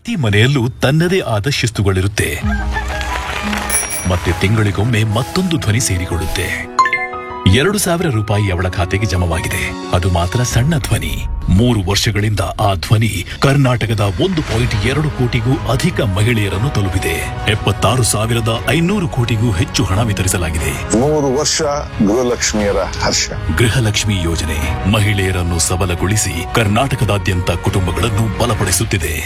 ಪ್ರತಿ ಮನೆಯಲ್ಲೂ ತನ್ನದೇ ಆದ ಶಿಸ್ತುಗಳಿರುತ್ತೆ ಮತ್ತೆ ತಿಂಗಳಿಗೊಮ್ಮೆ ಮತ್ತೊಂದು ಧ್ವನಿ ಸೇರಿಕೊಳ್ಳುತ್ತೆ ಎರಡು ಸಾವಿರ ರೂಪಾಯಿ ಅವಳ ಖಾತೆಗೆ ಜಮವಾಗಿದೆ ಅದು ಮಾತ್ರ ಸಣ್ಣ ಧ್ವನಿ ಮೂರು ವರ್ಷಗಳಿಂದ ಆ ಧ್ವನಿ ಕರ್ನಾಟಕದ ಒಂದು ಪಾಯಿಂಟ್ ಎರಡು ಕೋಟಿಗೂ ಅಧಿಕ ಮಹಿಳೆಯರನ್ನು ತಲುಪಿದೆ ಎಪ್ಪತ್ತಾರು ಸಾವಿರದ ಐನೂರು ಕೋಟಿಗೂ ಹೆಚ್ಚು ಹಣ ವಿತರಿಸಲಾಗಿದೆ ಮೂರು ವರ್ಷ ಗೃಹಲಕ್ಷ್ಮಿಯರ ಹರ್ಷ ಗೃಹಲಕ್ಷ್ಮಿ ಯೋಜನೆ ಮಹಿಳೆಯರನ್ನು ಸಬಲಗೊಳಿಸಿ ಕರ್ನಾಟಕದಾದ್ಯಂತ ಕುಟುಂಬಗಳನ್ನು ಬಲಪಡಿಸುತ್ತಿದೆ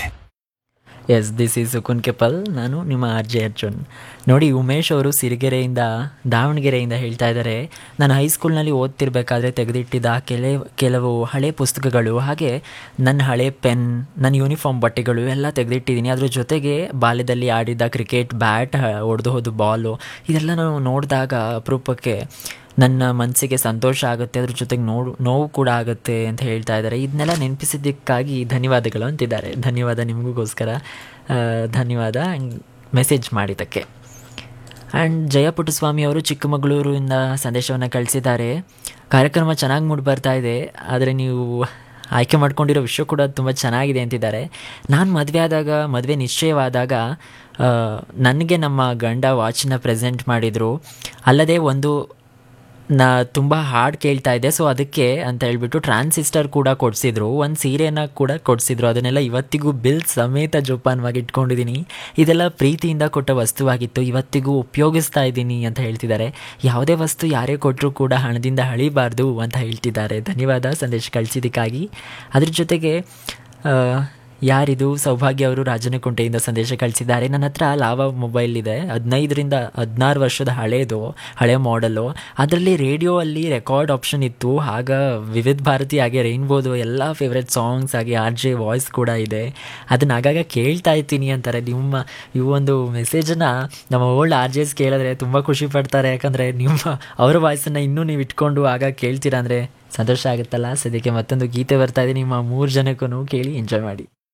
ಎಸ್ ದಿಸ್ ಈಸ್ ಸುಕುನ್ ಕೆಪಲ್ ನಾನು ನಿಮ್ಮ ಆರ್ ಜೆ ಅರ್ಜುನ್ ನೋಡಿ ಉಮೇಶ್ ಅವರು ಸಿರಿಗೆರೆಯಿಂದ ದಾವಣಗೆರೆಯಿಂದ ಹೇಳ್ತಾ ಇದ್ದಾರೆ ನಾನು ಹೈಸ್ಕೂಲ್ನಲ್ಲಿ ಓದ್ತಿರ್ಬೇಕಾದ್ರೆ ತೆಗೆದಿಟ್ಟಿದ್ದ ಕೆಲೆ ಕೆಲವು ಹಳೆ ಪುಸ್ತಕಗಳು ಹಾಗೆ ನನ್ನ ಹಳೆ ಪೆನ್ ನನ್ನ ಯೂನಿಫಾರ್ಮ್ ಬಟ್ಟೆಗಳು ಎಲ್ಲ ತೆಗೆದಿಟ್ಟಿದ್ದೀನಿ ಅದ್ರ ಜೊತೆಗೆ ಬಾಲ್ಯದಲ್ಲಿ ಆಡಿದ್ದ ಕ್ರಿಕೆಟ್ ಬ್ಯಾಟ್ ಹೊಡೆದು ಹೋದ ಬಾಲು ಇದೆಲ್ಲ ನಾನು ನೋಡಿದಾಗ ಅಪರೂಪಕ್ಕೆ ನನ್ನ ಮನಸ್ಸಿಗೆ ಸಂತೋಷ ಆಗುತ್ತೆ ಅದ್ರ ಜೊತೆಗೆ ನೋವು ನೋವು ಕೂಡ ಆಗುತ್ತೆ ಅಂತ ಹೇಳ್ತಾ ಇದ್ದಾರೆ ಇದನ್ನೆಲ್ಲ ನೆನಪಿಸಿದ್ದಕ್ಕಾಗಿ ಧನ್ಯವಾದಗಳು ಅಂತಿದ್ದಾರೆ ಧನ್ಯವಾದ ನಿಮಗೋಸ್ಕರ ಆ, ಧನ್ಯವಾದ ಮೆಸೇಜ್ ಮಾಡಿದ್ದಕ್ಕೆ ಆ್ಯಂಡ್ ಜಯ ಪುಟ್ಟಸ್ವಾಮಿ ಅವರು ಚಿಕ್ಕಮಗಳೂರಿಂದ ಸಂದೇಶವನ್ನು ಕಳಿಸಿದ್ದಾರೆ ಕಾರ್ಯಕ್ರಮ ಚೆನ್ನಾಗಿ ಮೂಡಿ ಬರ್ತಾ ಇದೆ ಆದರೆ ನೀವು ಆಯ್ಕೆ ಮಾಡ್ಕೊಂಡಿರೋ ವಿಷಯ ಕೂಡ ತುಂಬ ಚೆನ್ನಾಗಿದೆ ಅಂತಿದ್ದಾರೆ ನಾನು ಮದುವೆ ಆದಾಗ ಮದುವೆ ನಿಶ್ಚಯವಾದಾಗ ಆ, ನನಗೆ ನಮ್ಮ ಗಂಡ ವಾಚನ್ನ ಪ್ರೆಸೆಂಟ್ ಮಾಡಿದರು ಅಲ್ಲದೆ ಒಂದು ನಾ ತುಂಬ ಹಾಡು ಕೇಳ್ತಾ ಇದ್ದೆ ಸೊ ಅದಕ್ಕೆ ಅಂತ ಹೇಳ್ಬಿಟ್ಟು ಟ್ರಾನ್ಸಿಸ್ಟರ್ ಕೂಡ ಕೊಡಿಸಿದ್ರು ಒಂದು ಸೀರೆನ ಕೂಡ ಕೊಡಿಸಿದ್ರು ಅದನ್ನೆಲ್ಲ ಇವತ್ತಿಗೂ ಬಿಲ್ ಸಮೇತ ಜೋಪಾನವಾಗಿ ಇಟ್ಕೊಂಡಿದ್ದೀನಿ ಇದೆಲ್ಲ ಪ್ರೀತಿಯಿಂದ ಕೊಟ್ಟ ವಸ್ತುವಾಗಿತ್ತು ಇವತ್ತಿಗೂ ಉಪಯೋಗಿಸ್ತಾ ಇದ್ದೀನಿ ಅಂತ ಹೇಳ್ತಿದ್ದಾರೆ ಯಾವುದೇ ವಸ್ತು ಯಾರೇ ಕೊಟ್ಟರೂ ಕೂಡ ಹಣದಿಂದ ಹಳಿಬಾರ್ದು ಅಂತ ಹೇಳ್ತಿದ್ದಾರೆ ಧನ್ಯವಾದ ಸಂದೇಶ ಕಳಿಸಿದ್ದಕ್ಕಾಗಿ ಅದ್ರ ಜೊತೆಗೆ ಆ, ಯಾರಿದು ಸೌಭಾಗ್ಯ ಅವರು ರಾಜನಕುಂಟೆಯಿಂದ ಸಂದೇಶ ಕಳಿಸಿದ್ದಾರೆ ನನ್ನ ಹತ್ರ ಲಾವಾ ಮೊಬೈಲ್ ಇದೆ ಹದಿನೈದರಿಂದ ಹದಿನಾರು ವರ್ಷದ ಹಳೇದು ಹಳೆ ಮಾಡೆಲ್ಲು ಅದರಲ್ಲಿ ರೇಡಿಯೋ ಅಲ್ಲಿ ರೆಕಾರ್ಡ್ ಆಪ್ಷನ್ ಇತ್ತು ಆಗ ವಿವಿಧ ಭಾರತಿ ಹಾಗೆ ರೈನ್ಬೋದು ಎಲ್ಲ ಫೇವ್ರೆಟ್ ಸಾಂಗ್ಸ್ ಹಾಗೆ ಆರ್ ಜೆ ವಾಯ್ಸ್ ಕೂಡ ಇದೆ ಅದನ್ನ ಆಗಾಗ ಕೇಳ್ತಾ ಇರ್ತೀನಿ ಅಂತಾರೆ ನಿಮ್ಮ ಈ ಒಂದು ಮೆಸೇಜನ್ನು ನಮ್ಮ ಓಲ್ಡ್ ಆರ್ ಜೆಸ್ ಕೇಳಿದ್ರೆ ತುಂಬ ಖುಷಿ ಪಡ್ತಾರೆ ಯಾಕಂದರೆ ನಿಮ್ಮ ಅವರ ವಾಯ್ಸನ್ನು ಇನ್ನೂ ನೀವು ಇಟ್ಕೊಂಡು ಆಗ ಕೇಳ್ತೀರಾ ಅಂದರೆ ಸಂತೋಷ ಆಗುತ್ತಲ್ಲ ಸದ್ಯಕ್ಕೆ ಮತ್ತೊಂದು ಗೀತೆ ಬರ್ತಾ ಇದೆ ನಿಮ್ಮ ಮೂರು ಜನಕ್ಕೂ ಕೇಳಿ ಎಂಜಾಯ್ ಮಾಡಿ